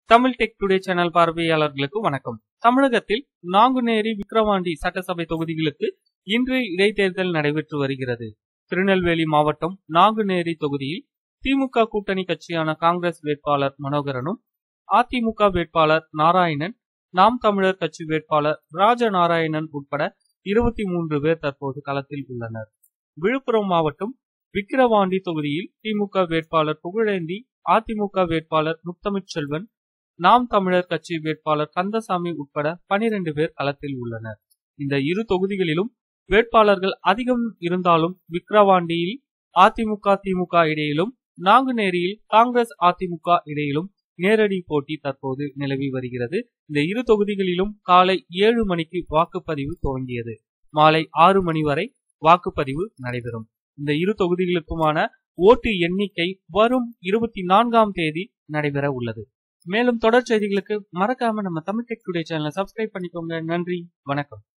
Tamil tech today channel பார்வையாளர்களுக்கு வணக்கம் தமிழகத்தில் நாங்குநேரி விக்கிரவாண்டி சட்டசபை தொகுதிகளுக்கு இன்று இடைத்தேர்தல் நடைபெற்று வருகிறது திருநெல்வேலி மாவட்டம் நாங்குநேரி தொகுதியில் திமுக கூட்டணி கட்சியான காங்கிரஸ் வேட்பாளர் மனோகரனும் அதிமுக வேட்பாளர் நாராயணன் நாம் தமிழர் கட்சி வேட்பாளர் ராஜநாராயணன் உட்பட இருபத்தி மூன்று பேர் தற்போது களத்தில் உள்ளனர் விழுப்புரம் மாவட்டம் விக்கிரவாண்டி தொகுதியில் திமுக வேட்பாளர் புகழேந்தி அதிமுக வேட்பாளர் முத்தமிழ் செல்வன் நாம் தமிழர் கட்சி வேட்பாளர் கந்தசாமி உட்பட பனிரெண்டு பேர் களத்தில் உள்ளனர் இந்த இரு தொகுதிகளிலும் வேட்பாளர்கள் அதிகம் இருந்தாலும் விக்கிரவாண்டியில் அதிமுக திமுக இடையிலும் நாங்குநேரியில் காங்கிரஸ் அதிமுக இடையிலும் நேரடி போட்டி தற்போது நிலவி வருகிறது இந்த இரு தொகுதிகளிலும் காலை ஏழு மணிக்கு வாக்குப்பதிவு துவங்கியது மாலை ஆறு மணி வரை வாக்குப்பதிவு நடைபெறும் இந்த இரு தொகுதிகளுக்குமான ஓட்டு எண்ணிக்கை வரும் இருபத்தி நான்காம் தேதி நடைபெற உள்ளது மேலும் தொடர் செய்திகளுக்கு மறக்காம நம்ம தமிழ் டெக் டுடே சேனலை சப்ஸ்கிரைப் பண்ணிக்கோங்க நன்றி வணக்கம்